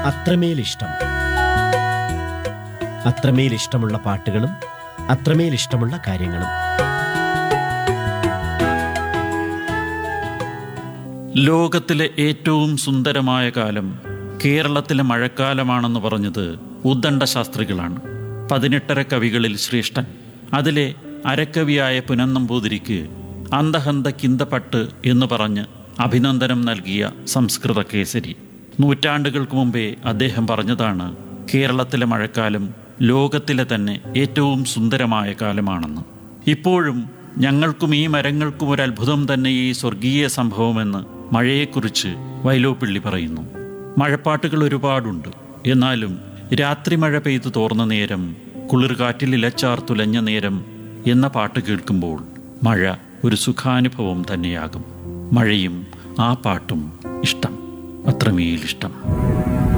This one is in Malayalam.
അത്രമേൽ ഇഷ്ടം അത്രമേൽ ഇഷ്ടമുള്ള പാട്ടുകളും അത്രമേൽ ഇഷ്ടമുള്ള കാര്യങ്ങളും ലോകത്തിലെ ഏറ്റവും സുന്ദരമായ കാലം കേരളത്തിലെ മഴക്കാലമാണെന്ന് പറഞ്ഞത് ഉദ്ദണ്ഡ ശാസ്ത്രികളാണ് പതിനെട്ടര കവികളിൽ ശ്രേഷ്ഠൻ അതിലെ അരക്കവിയായ പുനന്നമ്പൂതിരിക്ക് അന്തഹന്ത കിന്തപട്ട് എന്ന് പറഞ്ഞ് അഭിനന്ദനം നൽകിയ സംസ്കൃത കേസരി നൂറ്റാണ്ടുകൾക്ക് മുമ്പേ അദ്ദേഹം പറഞ്ഞതാണ് കേരളത്തിലെ മഴക്കാലം ലോകത്തിലെ തന്നെ ഏറ്റവും സുന്ദരമായ കാലമാണെന്ന് ഇപ്പോഴും ഞങ്ങൾക്കും ഈ മരങ്ങൾക്കും ഒരു അത്ഭുതം തന്നെ ഈ സ്വർഗീയ സംഭവമെന്ന് മഴയെക്കുറിച്ച് വൈലോപ്പിള്ളി പറയുന്നു മഴപ്പാട്ടുകൾ ഒരുപാടുണ്ട് എന്നാലും രാത്രി മഴ പെയ്തു തോർന്ന നേരം കുളിർകാറ്റിൽ ഇലച്ചാർ തുലഞ്ഞ നേരം എന്ന പാട്ട് കേൾക്കുമ്പോൾ മഴ ഒരു സുഖാനുഭവം തന്നെയാകും മഴയും ആ പാട്ടും ഇഷ്ടം അത്രമേൽ ഇഷ്ടം